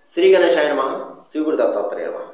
శ్రీ గణేశాయ నమ శ్రీ గురు దత్తాత్రేయ నమ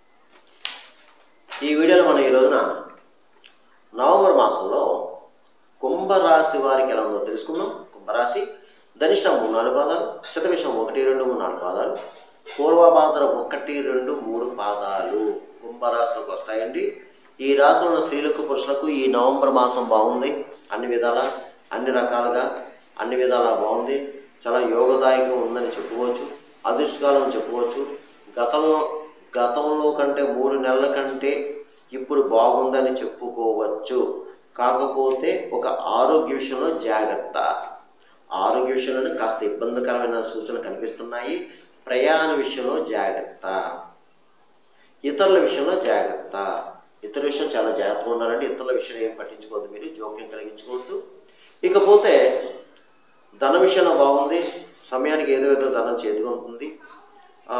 ఈ వీడియోలో మనం ఈ రోజున నవంబర్ మాసంలో కుంభరాశి వారికి ఎలా ఉందో తెలుసుకుందాం కుంభరాశి ధనిష్టం మూడు నాలుగు పాదాలు శతవిషం ఒకటి రెండు మూడు నాలుగు పాదాలు పూర్వభాద్ర ఒకటి రెండు మూడు పాదాలు కుంభరాశిలోకి వస్తాయండి ఈ రాశిలో ఉన్న స్త్రీలకు పురుషులకు ఈ నవంబర్ మాసం బాగుంది అన్ని విధాల అన్ని రకాలుగా అన్ని విధాలా బాగుంది చాలా యోగదాయకం ఉందని చెప్పుకోవచ్చు అదృష్టకాలం చెప్పుకోవచ్చు గతంలో గతంలో కంటే మూడు నెలల కంటే ఇప్పుడు బాగుందని చెప్పుకోవచ్చు కాకపోతే ఒక ఆరోగ్య విషయంలో జాగ్రత్త ఆరోగ్య విషయంలోనే కాస్త ఇబ్బందికరమైన సూచనలు కనిపిస్తున్నాయి ప్రయాణ విషయంలో జాగ్రత్త ఇతరుల విషయంలో జాగ్రత్త ఇతరుల విషయం చాలా జాగ్రత్తగా ఉండాలంటే ఇతరుల విషయం ఏం పట్టించుకోవద్దు మీరు జోక్యం కలిగించుకోవద్దు ఇకపోతే ధన విషయంలో బాగుంది సమయానికి ఏదో ఏదో ధనం చేతికి ఉంటుంది ఆ,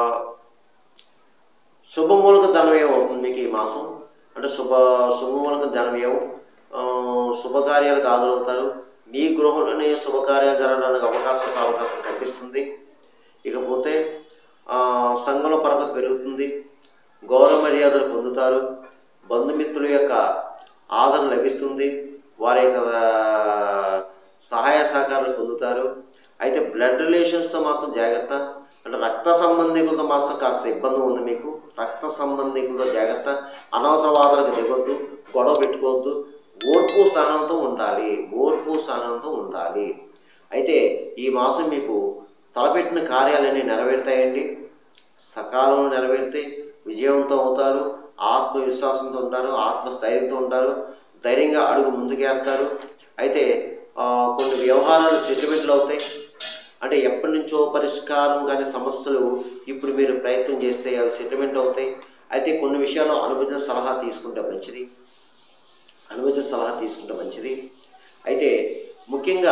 శుభమూలక ధనవ్యయం అవుతుంది మీకు ఈ మాసం అంటే శుభ శుభమూలక ధనవ్యయం ఆ, శుభకార్యాలకు హాజరవుతారు మీ గృహంలోనే శుభకార్యాలు జరగడానికి అవకాశం అవకాశం కనిపిస్తుంది ఇకపోతే ఆ, సంఘంలో పరపతి పెరుగుతుంది గౌరవ మర్యాదలు పొందుతారు బంధుమిత్రుల యొక్క ఆదరణ లభిస్తుంది వారి యొక్క ఆ, సహాయ సహకారాలు పొందుతారు అయితే బ్లడ్ రిలేషన్స్తో మాత్రం జాగ్రత్త అంటే రక్త సంబంధికులతో మాత్రం కాస్త ఇబ్బంది ఉంది మీకు రక్త సంబంధికులతో జాగ్రత్త అనవసర వాదనకు దిగొద్దు గొడవ పెట్టుకోవద్దు ఓర్పు సహనంతో ఉండాలి ఓర్పు సహనంతో ఉండాలి అయితే ఈ మాసం మీకు తలపెట్టిన కార్యాలన్నీ నెరవేరుతాయండి సకాలంలో నెరవేరితే విజయవంతం అవుతారు ఆత్మవిశ్వాసంతో ఉంటారు ఆత్మస్థైర్యంతో ఉంటారు ధైర్యంగా అడుగు ముందుకేస్తారు అయితే ఆ, కొన్ని వ్యవహారాలు సెటిల్మెంట్లు అవుతాయి అంటే ఎప్పటి నుంచో పరిష్కారం కాని సమస్యలు ఇప్పుడు మీరు ప్రయత్నం చేస్తే అవి సెటిల్మెంట్ అవుతాయి అయితే కొన్ని విషయాల్లో అనుభవ సలహా తీసుకుంటే మంచిది అనుభవ సలహా తీసుకుంటే మంచిది అయితే ముఖ్యంగా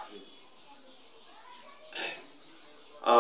ఆ,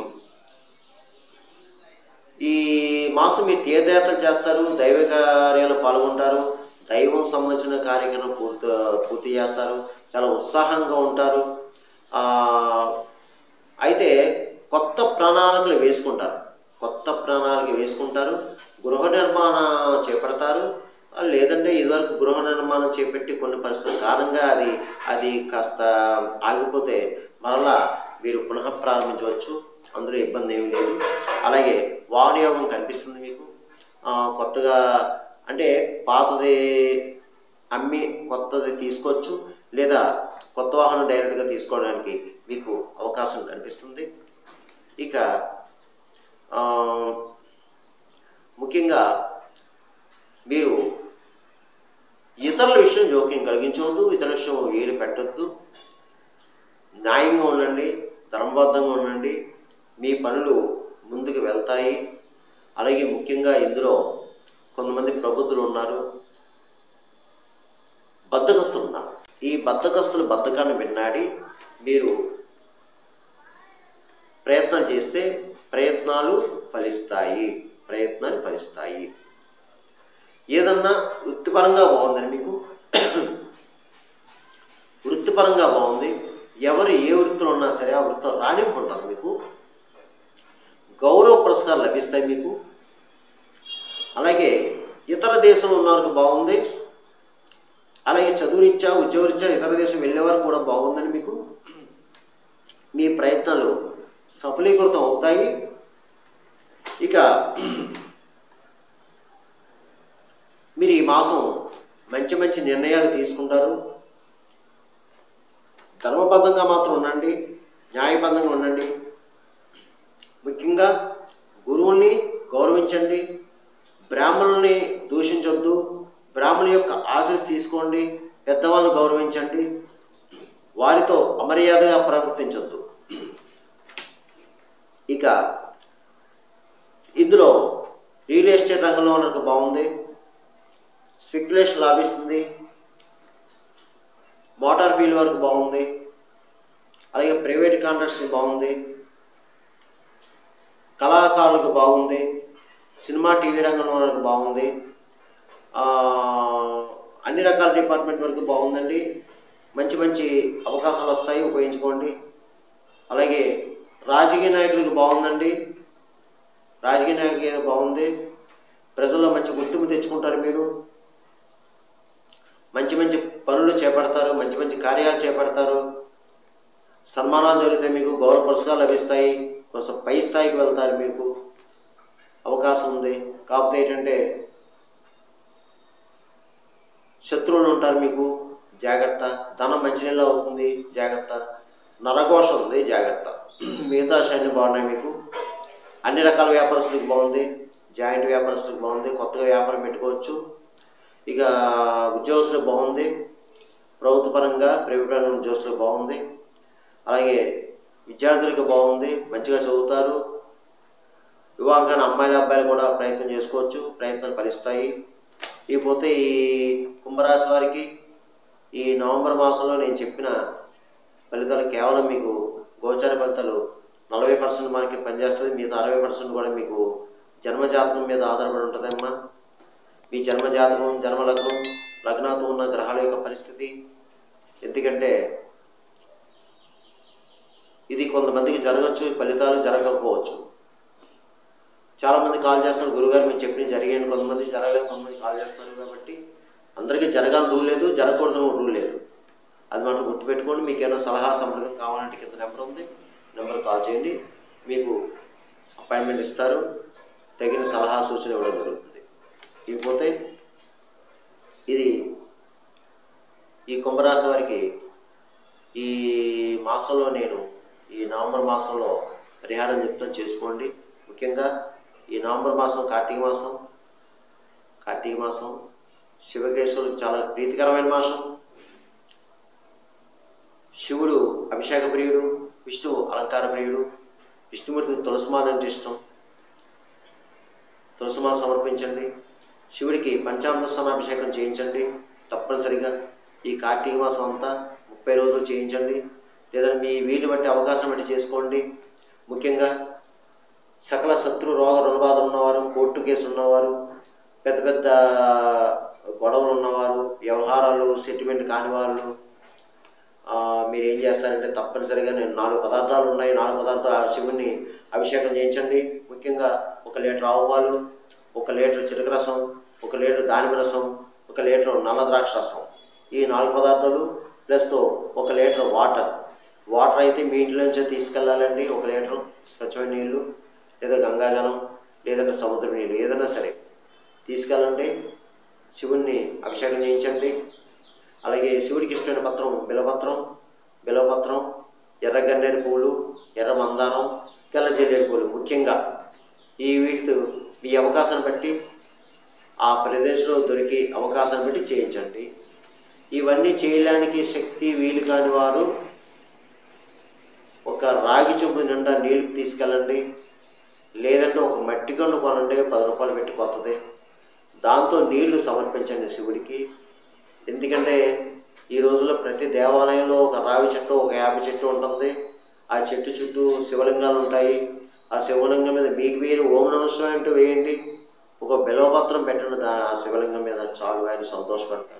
ఈ మాసం మీరు తీర్థయాత్రలు చేస్తారు దైవ కార్యాలు పాల్గొంటారు దైవం సంబంధించిన కార్యక్రమం పూర్తి పూర్తి చేస్తారు చాలా ఉత్సాహంగా ఉంటారు ఆ, అయితే కొత్త ప్రణాళికలు వేసుకుంటారు కొత్త ప్రణాళిక వేసుకుంటారు గృహ నిర్మాణం చేపడతారు ఆ, లేదంటే ఇదివరకు గృహ నిర్మాణం చేపట్టి కొన్ని పరిస్థితుల కారణంగా అది అది కాస్త ఆగిపోతే మరలా మీరు పునః ప్రారంభించవచ్చు అందులో ఇబ్బంది ఏమీ లేదు అలాగే వాహనయోగం కనిపిస్తుంది మీకు ఆ, కొత్తగా అంటే పాతది అమ్మి కొత్తది తీసుకోవచ్చు లేదా కొత్త వాహనం డైరెక్ట్గా తీసుకోవడానికి మీకు అవకాశం కనిపిస్తుంది ఇక ఆ, ముఖ్యంగా మీరు ఇతరుల విషయం జోక్యం కలిగించవద్దు ఇతరుల విషయం వేలు పెట్టొద్దు న్యాయంగా ఉండండి ధర్మబద్ధంగా ఉండండి మీ పనులు ముందుకు వెళ్తాయి అలాగే ముఖ్యంగా ఇందులో కొంతమంది ప్రబుద్ధులు ఉన్నారు బద్ధకస్తులు ఉన్నారు ఈ బద్ధకస్తులు బద్ధకాన్ని విన్నాడి మీరు ప్రయత్నాలు చేస్తే ప్రయత్నాలు ఫలిస్తాయి ప్రయత్నాలు ఫలిస్తాయి ఏదన్నా వృత్తిపరంగా బాగుందని మీకు వృత్తిపరంగా బాగుంది ఎవరు ఏ వృత్తిలో ఉన్నా సరే ఆ వృత్తిలో రాణింపు ఉంటుంది మీకు గౌరవ పురస్కారాలు లభిస్తాయి మీకు అలాగే ఇతర దేశంలో ఉన్న వారికి బాగుంది అలాగే చదువురీత్యా ఉద్యోగరీత్యా ఇతర దేశం వెళ్ళేవారు కూడా బాగుందని మీకు మీ ప్రయత్నాలు సఫలీకృతం అవుతాయి ఇక మీరు ఈ మాసం మంచి మంచి నిర్ణయాలు తీసుకుంటారు ధర్మబద్ధంగా మాత్రం ఉండండి న్యాయబద్ధంగా ఉండండి ముఖ్యంగా గురువుని గౌరవించండి బ్రాహ్మణుల్ని దూషించొద్దు బ్రాహ్మణుల యొక్క ఆశీస్ తీసుకోండి పెద్దవాళ్ళని గౌరవించండి వారితో అమర్యాదగా ప్రవర్తించొద్దు ఇక ఇందులో రియల్ ఎస్టేట్ రంగంలో మనకు బాగుంది స్పెక్యులేషన్ లాభిస్తుంది మోటార్ ఫీల్డ్ వరకు బాగుంది అలాగే ప్రైవేట్ కాంట్రాక్ట్స్ బాగుంది కళాకారులకు బాగుంది సినిమా టీవీ రంగంలో వరకు బాగుంది ఆ, అన్ని రకాల డిపార్ట్మెంట్ వరకు బాగుందండి మంచి మంచి అవకాశాలు వస్తాయి ఉపయోగించుకోండి అలాగే రాజకీయ నాయకులకి బాగుందండి రాజకీయ నాయకులకి ఏదో బాగుంది ప్రజల్లో మంచి గుర్తింపు తెచ్చుకుంటారు మీరు మంచి మంచి పనులు చేపడతారు మంచి మంచి కార్యాలు చేపడతారు సన్మానాలు జరుగుతాయి మీకు గౌరవ పురస్కారాలు లభిస్తాయి కొంచెం పై స్థాయికి వెళ్తారు మీకు అవకాశం ఉంది కాకపోతే ఏంటంటే శత్రువులు ఉంటారు మీకు జాగ్రత్త ధనం మంచినీళ్ళు అవుతుంది జాగ్రత్త నరఘోష ఉంది జాగ్రత్త మిగతా అన్ని బాగున్నాయి మీకు అన్ని రకాల వ్యాపారస్తులకు బాగుంది జాయింట్ వ్యాపారస్తులకు బాగుంది కొత్తగా వ్యాపారం పెట్టుకోవచ్చు ఇక ఉద్యోగస్తులకు బాగుంది ప్రభుత్వ పరంగా ప్రైవేట్ పరంగా ఉద్యోగస్తులకు బాగుంది అలాగే విద్యార్థులకు బాగుంది మంచిగా చదువుతారు వివాహం అమ్మాయిల అబ్బాయిలు కూడా ప్రయత్నం చేసుకోవచ్చు ప్రయత్నాలు ఫలిస్తాయి ఇకపోతే ఈ కుంభరాశి వారికి ఈ నవంబర్ మాసంలో నేను చెప్పిన ఫలితాలు కేవలం మీకు గోచార ఫలితాలు నలభై పర్సెంట్ మనకి పనిచేస్తుంది మిగతా అరవై పర్సెంట్ కూడా మీకు జన్మజాతకం మీద ఆధారపడి ఉంటుందమ్మా మీ జన్మజాతకం జన్మలగ్నం లగ్నాతో ఉన్న గ్రహాల యొక్క పరిస్థితి ఎందుకంటే ఇది కొంతమందికి జరగచ్చు ఈ ఫలితాలు జరగకపోవచ్చు చాలామంది కాల్ చేస్తారు గురుగారు మీరు చెప్పిన జరిగాను కొంతమంది జరగలేదు కొంతమంది కాల్ చేస్తారు కాబట్టి అందరికీ జరగాలని రూల్ లేదు జరగకూడదని రూల్ లేదు అది మాత్రం గుర్తుపెట్టుకోండి మీకు ఏమైనా సలహా సంప్రదం కావాలంటే కింద నెంబర్ ఉంది నెంబర్ కాల్ చేయండి మీకు అపాయింట్మెంట్ ఇస్తారు తగిన సలహా సూచన ఇవ్వడం జరుగుతుంది ఇకపోతే ఇది ఈ కుంభరాశి వారికి ఈ మాసంలో నేను ఈ నవంబర్ మాసంలో పరిహారం చెప్తాను చేసుకోండి ముఖ్యంగా ఈ నవంబర్ మాసం కార్తీక మాసం కార్తీక మాసం శివకేశ్వరులకు చాలా ప్రీతికరమైన మాసం శివుడు అభిషేక ప్రియుడు విష్ణువు అలంకార ప్రియుడు విష్ణుమూర్తికి తులసిమాల అంటే ఇష్టం తులసిమాల సమర్పించండి శివుడికి పంచామృత స్నానాభిషేకం చేయించండి తప్పనిసరిగా ఈ కార్తీక మాసం అంతా ముప్పై రోజులు చేయించండి లేదా మీ వీలు బట్టి అవకాశం బట్టి చేసుకోండి ముఖ్యంగా సకల శత్రు రోగ రుణబాధలు ఉన్నవారు కోర్టు కేసులు ఉన్నవారు పెద్ద పెద్ద గొడవలు ఉన్నవారు వ్యవహారాలు సెటిల్మెంట్ కాని వాళ్ళు ఆ, మీరు ఏం చేస్తారంటే తప్పనిసరిగా నేను నాలుగు పదార్థాలు ఉన్నాయి నాలుగు పదార్థాలు ఆ శివుని అభిషేకం చేయించండి ముఖ్యంగా ఒక లీటర్ ఆవు పాలు ఒక లీటర్ చిలక రసం ఒక లీటర్ దానిమ్మ రసం ఒక లీటర్ నల్ల ద్రాక్ష రసం ఈ నాలుగు పదార్థాలు ప్లస్ ఒక లీటర్ వాటర్ వాటర్ అయితే మీ ఇంట్లో నుంచే తీసుకెళ్ళాలండి ఒక లీటర్ స్వచ్ఛమైన నీళ్ళు లేదా గంగాజలం లేదంటే సముద్ర నీళ్ళు ఏదైనా సరే తీసుకెళ్ళండి శివుణ్ణి అభిషేకం చేయించండి అలాగే శివుడికి ఇష్టమైన పత్రం బిలపత్రం బిలపత్రం ఎర్ర గన్నేరు పువ్వులు ఎర్ర మందారం తెల్ల జల్లేరు పువ్వులు ముఖ్యంగా ఈ వీటితో మీ అవకాశాన్ని బట్టి ఆ ప్రదేశంలో దొరికి అవకాశాన్ని బట్టి చేయించండి ఇవన్నీ చేయడానికి శక్తి వీలు కాని వారు ఒక రాగి చెంబు నిండా నీళ్లు తీసుకెళ్ళండి లేదంటే ఒక మట్టి గండు కొనండి పది రూపాయలు పెట్టి కొత్తది దాంతో నీళ్లు సమర్పించండి శివుడికి ఎందుకంటే ఈ రోజుల్లో ప్రతి దేవాలయంలో ఒక రావి చెట్టు ఒక యాప చెట్టు ఉంటుంది ఆ చెట్టు చుట్టూ శివలింగాలు ఉంటాయి ఆ శివలింగం మీద మీకు మీరు ఓం నమస్వామి అంటూ వేయండి ఒక బిలవపత్రం పెట్టండి దా ఆ శివలింగం మీద చాలు ఆయన సంతోషపడతారు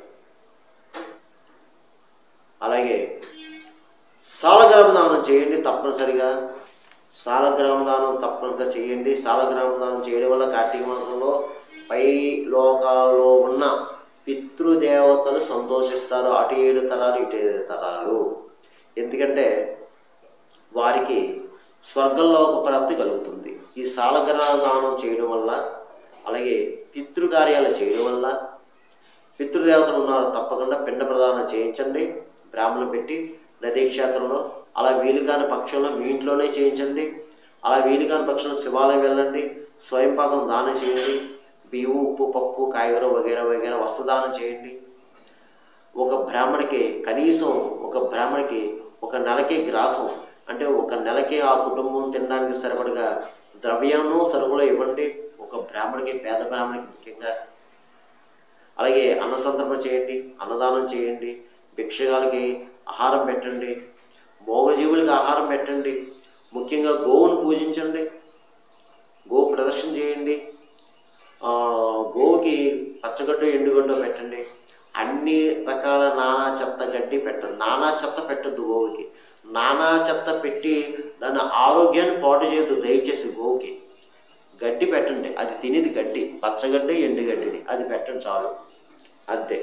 అలాగే సాలగ్రామ దానం చేయండి తప్పనిసరిగా సాలగ్రామ దానం తప్పనిసరిగా చేయండి సాలగ్రామ దానం చేయడం వల్ల కార్తీక మాసంలో పై లోకాల్లో ఉన్న పితృదేవతలు సంతోషిస్తారు అటు ఏడు తరాలు ఇటు ఏడు తరాలు ఎందుకంటే వారికి స్వర్గంలో ఒక ప్రాప్తి కలుగుతుంది ఈ సాలగ్రామ దానం చేయడం వల్ల అలాగే పితృకార్యాలు చేయడం వల్ల పితృదేవతలు ఉన్నారు తప్పకుండా పిండ ప్రదానం చేయించండి బ్రాహ్మణులు పెట్టి నదీ క్షేత్రంలో అలా వీలు కాని పక్షంలో మీ ఇంట్లోనే చేయించండి అలా వీలు కాని పక్షంలో శివాలయం వెళ్ళండి స్వయం పాకం దానం చేయండి బియ్యం ఉప్పు పప్పు కాయగూర వగేరా వగేరా వస్త్రదానం చేయండి ఒక బ్రాహ్మడికి కనీసం ఒక బ్రాహ్మడికి ఒక నెలకి గ్రాసం అంటే ఒక నెలకి ఆ కుటుంబం తినడానికి సరిపడగా ద్రవ్యాన్ని సరుకులు ఇవ్వండి ఒక బ్రాహ్మడికి పేద బ్రాహ్మడికి ముఖ్యంగా అలాగే అన్న సందర్భం చేయండి అన్నదానం చేయండి భిక్షగాలకి ఆహారం పెట్టండి మోగజీవులకి ఆహారం పెట్టండి ముఖ్యంగా గోవును పూజించండి గో ప్రదర్శన చేయండి ఆ, గోవుకి పచ్చగడ్డ ఎండుగడ్డ పెట్టండి అన్ని రకాల నానా చెత్త గడ్డి పెట్టదు నానా చెత్త పెట్టద్దు గోవుకి నానా చెత్త పెట్టి దాని ఆరోగ్యాన్ని పాటు చేయొద్దు దయచేసి గోవుకి గడ్డి పెట్టండి అది తినేది గడ్డి పచ్చగడ్డి ఎండుగడ్డిని అది పెట్టండి చాలు అంతే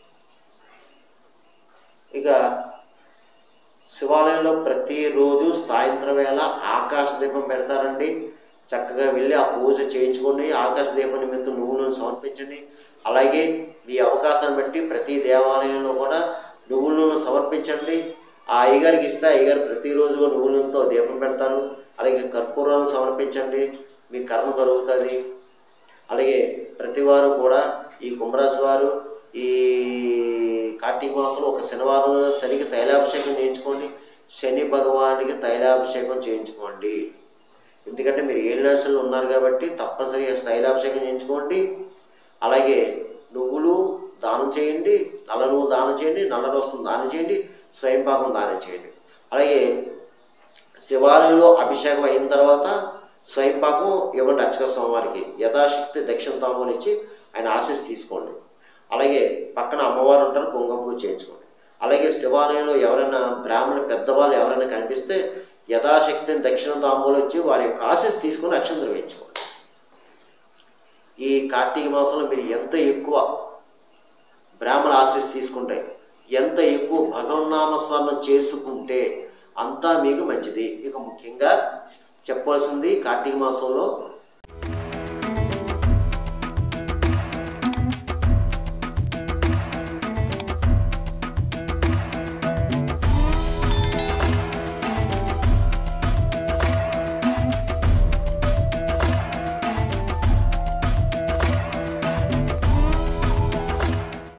ఇక శివాలయంలో ప్రతిరోజు సాయంత్రం వేళ ఆకాశ దీపం పెడతారండి చక్కగా వెళ్ళి ఆ పూజ చేయించుకొని ఆకాశ దీపం నిమిత్తం నువ్వులను సమర్పించండి అలాగే మీ అవకాశాన్ని బట్టి ప్రతి దేవాలయంలో కూడా నువ్వులను సమర్పించండి ఆ అయ్యగారికి ఇస్తే అయ్యగారు ప్రతిరోజు నువ్వులతో దీపం పెడతారు అలాగే కర్పూరాలను సమర్పించండి మీ కర్మ కలుగుతుంది అలాగే ప్రతివారు కూడా ఈ కుంభరాశి వారు ఈ కార్తీక మాసంలో ఒక శనివారం శనికి తైలాభిషేకం చేయించుకోండి శని భగవానికి తైలాభిషేకం చేయించుకోండి ఎందుకంటే మీరు ఏడు రాశులు ఉన్నారు కాబట్టి తప్పనిసరిగా తైలాభిషేకం చేయించుకోండి అలాగే నువ్వులు దానం చేయండి నల్ల నువ్వు దానం చేయండి నల్ల వస్తువు దానం చేయండి స్వయంపాకం దానం చేయండి అలాగే శివాలయంలో అభిషేకం అయిన తర్వాత స్వయంపాకం ఇవ్వండి అర్చక స్వామివారికి యథాశక్తి దక్షిణ తాంబూలం ఇచ్చి ఆయన ఆశీస్ తీసుకోండి అలాగే పక్కన అమ్మవారు ఉంటారు కుంకుమ పూజ చేయించుకోండి అలాగే శివాలయంలో ఎవరైనా బ్రాహ్మణ పెద్దవాళ్ళు ఎవరైనా కనిపిస్తే యథాశక్తిని దక్షిణ తాంబూలం ఇచ్చి వారి యొక్క ఆశీస్ తీసుకొని అక్షంతలు వేయించుకోండి ఈ కార్తీక మాసంలో మీరు ఎంత ఎక్కువ బ్రాహ్మణ ఆశీస్ తీసుకుంటే ఎంత ఎక్కువ భగవన్నామ స్మరణం చేసుకుంటే అంతా మీకు మంచిది ఇక ముఖ్యంగా చెప్పవలసింది కార్తీక మాసంలో